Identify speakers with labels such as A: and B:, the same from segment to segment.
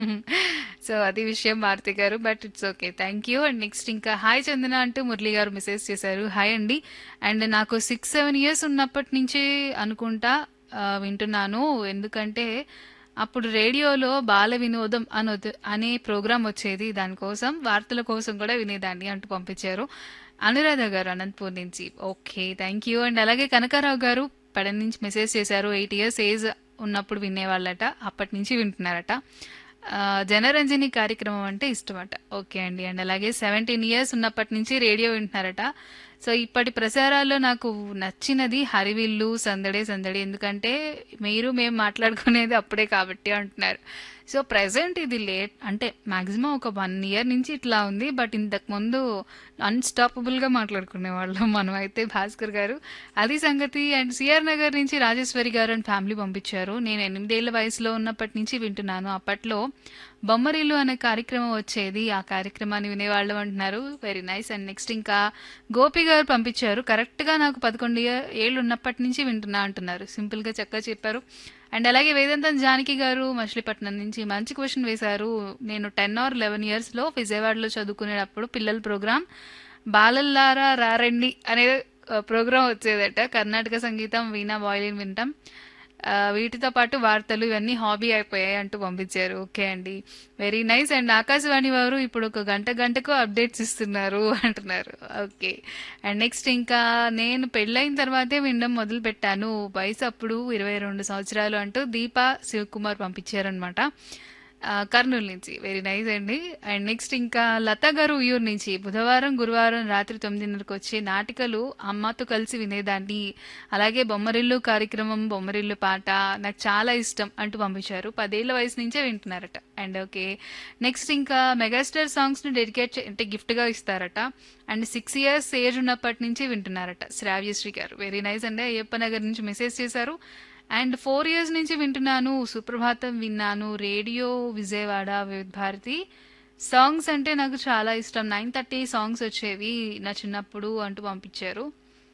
A: So అది విషయం మారుతి గారు. But it's okay. Thank you. And next ఇంకా హాయ్ చందన అంటూ మురళి గారు మెసేజ్ చేశారు. హాయ్ అండి. అండ్ నాకు 6, 7 ఇయర్స్ ఉన్నప్పటి నుంచి అనుకుంటా ఆహ్, వింటున్నాను. ఎందుకంటే అప్పుడు రేడియోలో బాల వినోదం అనొద్ అనే ప్రోగ్రామ్ వచ్చేది. దానికోసం వార్తల కోసం కూడా వినేదాన్ని అంటూ పంపించారు. అనురాధ గారు అనంతపూర్ నుంచి. ఓకే. Thank you. అండ్ అలాగే కనకారావు గారు పెడన నుంచి మెసేజ్ చేశారు. 8 ఇయర్స్ ఏజ్ ఉన్నప్పుడు వినేవాళ్ళట. అప్పటి నుంచి వింటున్నారట. ఆహ్, జనరంజని కార్యక్రమం అంటే ఇష్టమట. ఓకే అండి. అండ్ అలాగే 17 ఇయర్స్ ఉన్నప్పటి నుంచి రేడియో వింటున్నారట. సో ఇప్పటి ప్రసారాల్లో నాకు నచ్చినది హరివిల్లు, సందడే సందడి. ఎందుకంటే మీరు మేము మాట్లాడుకునేది అప్పుడే కాబట్టి అంటున్నారు. సో ప్రెజెంట్ ఇది లేట్ అంటే మాక్సిమం ఒక 1 ఇయర్ నుంచి ఇట్లా ఉంది. బట్ ఇంతకుముందు అన్‌స్టాపబుల్‌గా మాట్లాడుకునేవాళ్ళం మనమైతే భాస్కర్ గారు. అది సంగతి. అండ్ సిఆర్ నగర్ నుంచి రాజేశ్వరి గారు అండ్ ఫ్యామిలీ పంపించారు. నేను 8 ఏళ్ల వయసులో ఉన్నప్పటి నుంచి వింటున్నాను. అప్పట్లో బొమ్మరిల్లు అనే కార్యక్రమం వచ్చేది. ఆ కార్యక్రమాన్ని వినేవాళ్ళం అంటున్నారు. Very nice. అండ్ నెక్స్ట్ ఇంకా గోపి గారు పంపించారు. కరెక్ట్‌గా నాకు 11 ఇయ ఏళ్ళు ఉన్నప్పటి నుంచి వింటున్నా అంటున్నారు. సింపుల్‌గా చక్కగా చెప్పారు. అండ్ అలాగే వేదాంతం జానకి గారు మచిలీపట్నం నుంచి మంచి క్వెషన్ వేశారు. నేను 10 ఆర్ 11 ఇయర్స్‌లో విజయవాడలో చదువుకునేటప్పుడు పిల్లల ప్రోగ్రామ్ బాలల్లారా రారండి అనే ఆహ్, ప్రోగ్రామ్ వచ్చేదట. కర్ణాటక సంగీతం, వీణా, వయలిన్ వినటం. ఆహ్, వీటితో పాటు వార్తలు ఇవన్నీ హాబీ అయిపోయాయి అంటూ పంపించారు. ఓకే అండి. Very nice. అండ్ ఆకాశవాణి వారు ఇప్పుడు ఒక గంట గంటకు అప్డేట్స్ ఇస్తున్నారు అంటున్నారు. ఓకే. అండ్ నెక్స్ట్ ఇంకా నేను పెళ్ళైన తర్వాతే వినడం మొదలుపెట్టాను. వయసు అప్పుడు 22 సంవత్సరాలు అంటూ దీప శివకుమార్ పంపించారనమాట. ఆహ్, కర్నూలు నుంచి. వెరీ నైస్ అండి. అండ్ నెక్స్ట్ ఇంకా లత గారు ఉయ్యూరు నుంచి బుధవారం, గురువారం రాత్రి 9:30కి వచ్చే నాటికలు అమ్మతో కలిసి వినేదాన్ని. అలాగే బొమ్మరిల్లు కార్యక్రమం, బొమ్మరిల్లు పాట నాకు చాలా ఇష్టం అంటూ పంపించారు. 10 ఏళ్ల వయసు నుంచే వింటున్నారట. And okay. నెక్స్ట్ ఇంకా మెగాస్టార్ సాంగ్స్‌ని డెడికేట్ చే అంటే గిఫ్ట్‌గా ఇస్తారట. అండ్ 6 ఇయర్స్ ఏజ్ ఉన్నప్పటి నుంచి వింటున్నారట. శ్రావ్యశ్రీ గారు. వెరీ నైస్ అండి. అయ్యప్ప నగర్ నుంచి మెసేజ్ చేశారు. అండ్ 4 ఇయర్స్ నుంచి వింటున్నాను. సుప్రభాతం విన్నాను. రేడియో విజయవాడ వివిధ భారతి. సాంగ్స్ అంటే నాకు చాలా ఇష్టం. 9:30 సాంగ్స్ వచ్చేవి నా చిన్నప్పుడు అంటూ పంపించారు.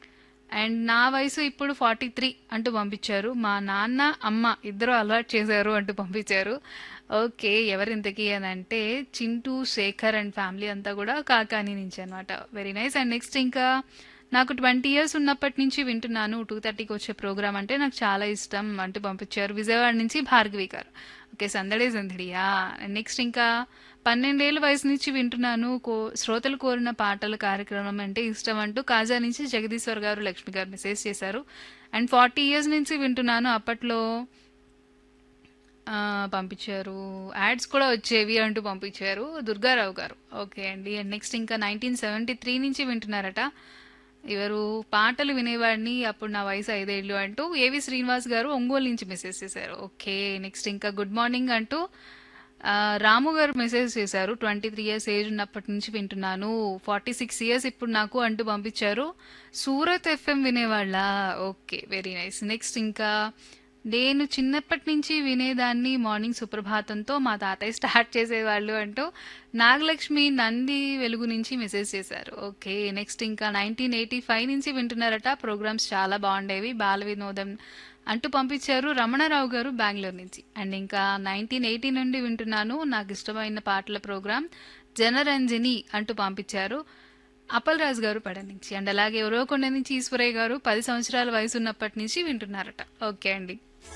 A: అండ్ నా వయసు ఇప్పుడు 43 అంటూ పంపించారు. మా నాన్న, అమ్మ ఇద్దరు అలవాటు చేశారు అంటూ పంపించారు. ఓకే. ఎవరింతకీ అనంటే చింటూ, శేఖర్ అండ్ ఫ్యామిలీ అంతా కూడా కాకాని నుంచి అనమాట. Very nice. అండ్ నెక్స్ట్ ఇంకా నాకు 20 ఇయర్స్ ఉన్నప్పటి నుంచి వింటున్నాను. 2:30కి వచ్చే ప్రోగ్రామ్ అంటే నాకు చాలా ఇష్టం అంటూ పంపించారు. విజయవాడ నుంచి భార్గవి గారు. ఓకే. సందడే సందడియా? నెక్స్ట్ ఇంకా 12 ఏళ్ల వయసు నుంచి వింటున్నాను. కో శ్రోతలు కోరిన పాటల కార్యక్రమం అంటే ఇష్టం అంటూ కాజా నుంచి జగదీశ్వర్ గారు, లక్ష్మి గారు మెసేజ్ చేశారు. అండ్ 40 ఇయర్స్ నుంచి వింటున్నాను. అప్పట్లో ఆహ్, పంపించారు. యాడ్స్ కూడా వచ్చేవి అంటూ పంపించారు. దుర్గారావు గారు. ఓకే అండి. అండ్ నెక్స్ట్ ఇంకా 1973 నుంచి వింటున్నారట. ఎవరు పాటలు వినేవాడిని. అప్పుడు నా వయసు 5 ఏళ్ళు అంటూ ఏవి శ్రీనివాస్ గారు ఒంగోలు నుంచి మెసేజ్ చేశారు. ఓకే. నెక్స్ట్ ఇంకా గుడ్ మార్నింగ్ అంటూ ఆహ్, రాము గారు మెసేజ్ చేశారు. 23 ఇయర్స్ ఏజ్ ఉన్నప్పటి నుంచి వింటున్నాను. 46 ఇయర్స్ ఇప్పుడు నాకు అంటూ పంపించారు. సూరత్ ఎఫ్ఎం వినేవాళ్ళా? ఓకే. Very nice. నెక్స్ట్ ఇంకా నేను చిన్నప్పటి నుంచి వినేదాన్ని మార్నింగ్ సుప్రభాతంతో మా తాతయ్య స్టార్ట్ చేసేవాళ్ళు అంటూ నాగలక్ష్మి నంది వెలుగు నుంచి మెసేజ్ చేశారు. ఓకే. నెక్స్ట్ ఇంకా 1985 నుంచి వింటున్నారట. ప్రోగ్రామ్స్ చాలా బాగుండేవి. బాల వినోదం అంటూ పంపించారు. రమణారావు గారు బెంగుళూరు నుంచి. అండ్ ఇంకా 1980 నుండి వింటున్నాను. నాకు ఇష్టమైన పాటల ప్రోగ్రామ్ జనరంజని అంటూ పంపించారు. అప్పలరాజు గారు పెడ నుంచి. అండ్ అలాగే ఉరవకొండ నుంచి ఈశ్వరయ్య గారు 10 సంవత్సరాల వయసు ఉన్నప్పటి నుంచి వింటున్నారట. ఓకే అండి.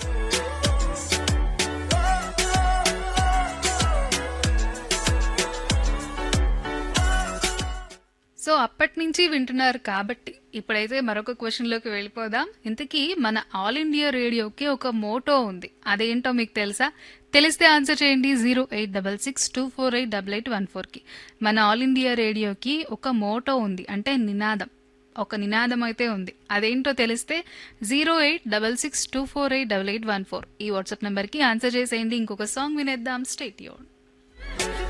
A: సో అప్పటి నుంచి వింటున్నారు కాబట్టి ఇప్పుడైతే మరొక క్వెషన్‌లోకి వెళ్ళిపోదాం. ఇంతకీ మన ఆల్ ఇండియా రేడియోకి ఒక మోటో ఉంది. అదేంటో మీకు తెలుసా? తెలిస్తే ఆన్సర్ చేయండి 08662488814కి. మన ఆల్ ఇండియా రేడియోకి ఒక మోటో ఉంది. అంటే నినాదం. ఒక నినాదం అయితే ఉంది. అదేంటో తెలిస్తే 08662488814 ఈ వాట్సాప్ నంబర్‌కి ఆన్సర్ చేసేయండి. ఇంకొక సాంగ్ వినేద్దాం. Stay tuned.